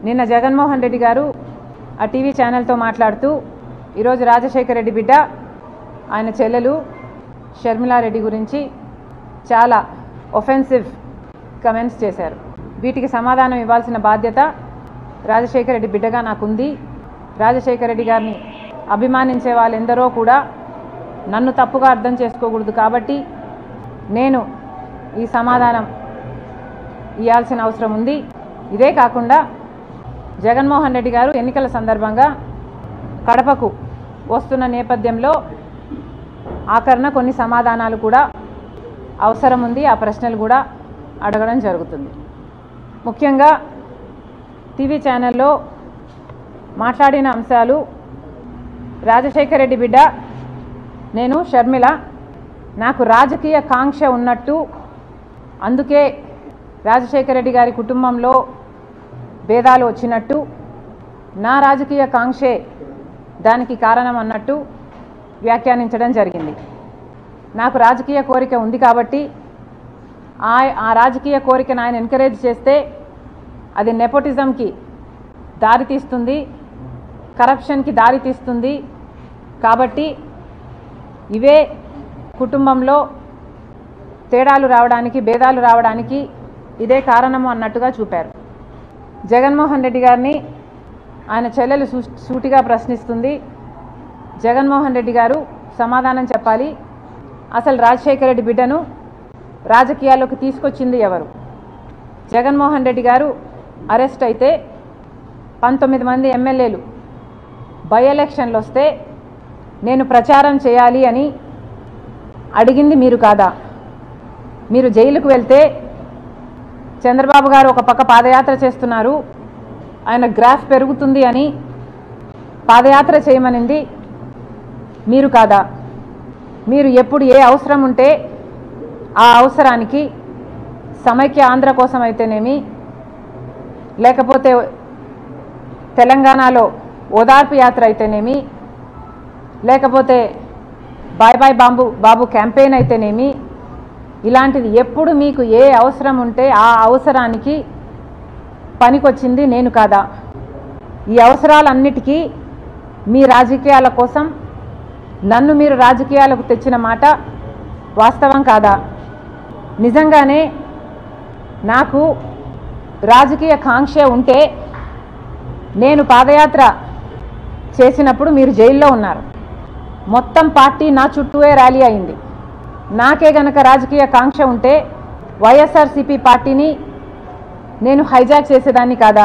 నిన్న జగన్మోహన్ రెడ్డి గారు ఆ టీవీ ఛానల్తో మాట్లాడుతూ ఈరోజు రాజశేఖర రెడ్డి బిడ్డ ఆయన చెల్లెలు షర్మిలారెడ్డి గురించి చాలా ఒఫెన్సివ్ కమెంట్స్ చేశారు వీటికి సమాధానం ఇవ్వాల్సిన బాధ్యత రాజశేఖర రెడ్డి బిడ్డగా నాకుంది రాజశేఖర రెడ్డి గారిని అభిమానించే వాళ్ళెందరో కూడా నన్ను తప్పుగా అర్థం చేసుకోకూడదు కాబట్టి నేను ఈ సమాధానం ఇవ్వాల్సిన అవసరం ఉంది ఇదే కాకుండా జగన్మోహన్ రెడ్డి గారు ఎన్నికల సందర్భంగా కడపకు వస్తున్న నేపథ్యంలో ఆఖరణ కొన్ని సమాధానాలు కూడా అవసరం ఉంది ఆ ప్రశ్నలు కూడా అడగడం జరుగుతుంది ముఖ్యంగా టీవీ ఛానల్లో మాట్లాడిన అంశాలు రాజశేఖర రెడ్డి బిడ్డ నేను షర్మిల నాకు రాజకీయ కాంక్ష ఉన్నట్టు అందుకే రాజశేఖర రెడ్డి గారి కుటుంబంలో భేదాలు వచ్చినట్టు నా రాజకీయ కాంక్షే దానికి కారణం అన్నట్టు వ్యాఖ్యానించడం జరిగింది నాకు రాజకీయ కోరిక ఉంది కాబట్టి ఆ ఆ రాజకీయ కోరికను ఆయన ఎంకరేజ్ చేస్తే అది నెపోటిజంకి దారితీస్తుంది కరప్షన్కి దారితీస్తుంది కాబట్టి ఇవే కుటుంబంలో తేడాలు రావడానికి భేదాలు రావడానికి ఇదే కారణము అన్నట్టుగా చూపారు జగన్మోహన్ రెడ్డి గారిని ఆయన చెల్లెలు సూ- సూటిగా ప్రశ్నిస్తుంది జగన్మోహన్ రెడ్డి గారు సమాధానం చెప్పాలి అసలు రాజశేఖర రెడ్డి బిడ్డను రాజకీయాల్లోకి తీసుకొచ్చింది ఎవరు జగన్మోహన్ రెడ్డి గారు అరెస్ట్ అయితే పంతొమ్మిది మంది ఎమ్మెల్యేలు బై ఎలక్షన్లు వస్తే నేను ప్రచారం చేయాలి అని అడిగింది మీరు కాదా మీరు జైలుకు వెళ్తే చంద్రబాబు గారు ఒక పక్క పాదయాత్ర చేస్తున్నారు ఆయన గ్రాఫ్ పెరుగుతుంది అని పాదయాత్ర చేయమనింది మీరు కాదా మీరు ఎప్పుడు ఏ అవసరం ఉంటే ఆ అవసరానికి సమైక్య ఆంధ్ర కోసం అయితేనేమి లేకపోతే తెలంగాణలో ఓదార్పు యాత్ర అయితేనేమి లేకపోతే బాయ్ బాయ్ బాంబు బాబు క్యాంపెయిన్ అయితేనేమి ఇలాంటిది ఎప్పుడు మీకు ఏ అవసరం ఉంటే ఆ అవసరానికి పనికొచ్చింది నేను కాదా ఈ అవసరాలన్నిటికీ మీ రాజకీయాల కోసం నన్ను మీరు రాజకీయాలకు తెచ్చిన మాట వాస్తవం కాదా నిజంగానే నాకు రాజకీయ కాంక్ష ఉంటే నేను పాదయాత్ర చేసినప్పుడు మీరు జైల్లో ఉన్నారు మొత్తం పార్టీ నా చుట్టూనే ర్యాలీ అయింది నాకే గనక రాజకీయ కాంక్ష ఉంటే వైఎస్ఆర్సీపీ పార్టీని నేను హైజాక్ చేసేదాన్ని కాదా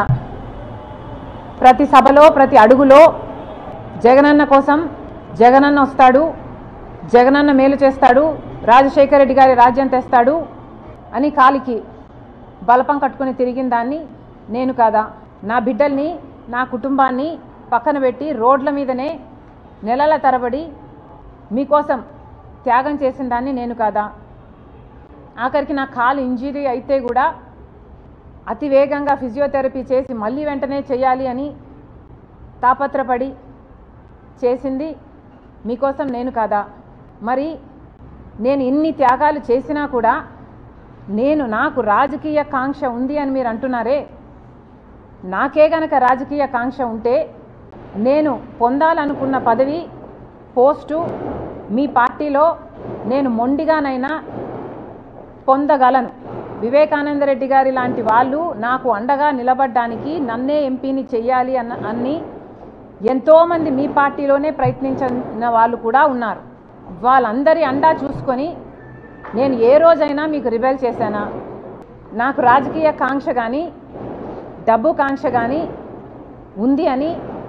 ప్రతి సభలో ప్రతి అడుగులో జగనన్న కోసం జగనన్న వస్తాడు జగనన్న మేలు చేస్తాడు రాజశేఖర రెడ్డి గారి రాజ్యం తెస్తాడు అని కాలికి బలపం కట్టుకుని తిరిగిన దాన్ని నేను కాదా నా బిడ్డల్ని నా కుటుంబాన్ని పక్కన పెట్టి రోడ్ల మీదనే నెలల తరబడి మీకోసం త్యాగం చేసిన దాన్ని నేను కాదా ఆఖరికి నా కాలు ఇంజరీ అయితే కూడా అతి వేగంగా ఫిజియోథెరపీ చేసి మళ్ళీ వెంటనే చేయాలి అని తాపత్రపడి చేసింది మీకోసం నేను కాదా మరి నేను ఇన్ని త్యాగాలు చేసినా కూడా నేను నాకు రాజకీయ కాంక్ష ఉంది అని మీరు అంటున్నారే నాకే గనక రాజకీయ కాంక్ష ఉంటే నేను పొందాలనుకున్న పదవి పోస్టు మీ పార్టీలో నేను మొండిగానైనా పొందగలను వివేకానంద రెడ్డి గారి లాంటి వాళ్ళు నాకు అండగా నిలబడ్డానికి నన్నే ఎంపీని చెయ్యాలి అన్న అన్ని ఎంతోమంది మీ పార్టీలోనే ప్రయత్నించిన వాళ్ళు కూడా ఉన్నారు వాళ్ళందరి అండా చూసుకొని నేను ఏ రోజైనా మీకు రిబెల్ చేశానా నాకు రాజకీయ కాంక్ష కానీ డబ్బు కాంక్ష కానీ ఉంది అని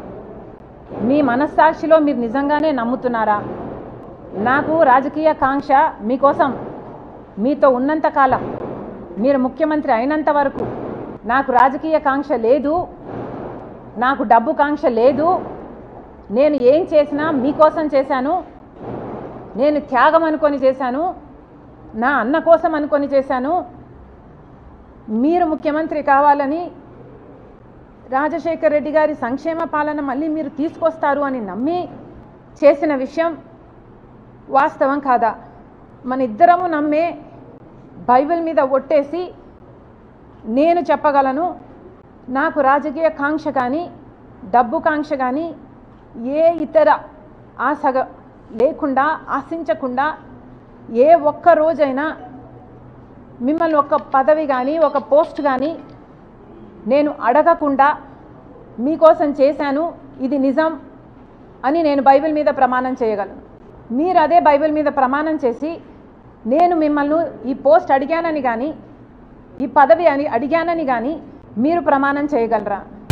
మీ మనస్సాక్షిలో మీరు నిజంగానే నమ్ముతున్నారా నాకు రాజకీయ కాంక్ష మీకోసం మీతో ఉన్నంత కాలం మీరు ముఖ్యమంత్రి అయినంత వరకు నాకు రాజకీయ కాంక్ష లేదు నాకు డబ్బు కాంక్ష లేదు నేను ఏం చేసినా మీకోసం చేశాను నేను త్యాగం అనుకొని చేశాను నా అన్న కోసం అనుకొని చేశాను మీరు ముఖ్యమంత్రి కావాలని రాజశేఖర్ రెడ్డి గారి సంక్షేమ పాలన మళ్ళీ మీరు తీసుకొస్తారు అని నమ్మి చేసిన విషయం వాస్తవం కాదా మన ఇద్దరము నమ్మే బైబిల్ మీద ఒట్టేసి నేను చెప్పగలను నాకు రాజకీయ కాంక్ష కానీ డబ్బు కాంక్ష కానీ ఏ ఇతర ఆశగ లేకుండా ఆశించకుండా ఏ ఒక్క రోజైనా మిమ్మల్ని ఒక పదవి కానీ ఒక పోస్ట్ కానీ నేను అడగకుండా మీకోసం చేశాను ఇది నిజం అని నేను బైబిల్ మీద ప్రమాణం చేయగలను మీరు అదే బైబిల్ మీద ప్రమాణం చేసి నేను మిమ్మల్ని ఈ పోస్ట్ అడిగానని కానీ ఈ పదవి అని అడిగానని కానీ మీరు ప్రమాణం చేయగలరా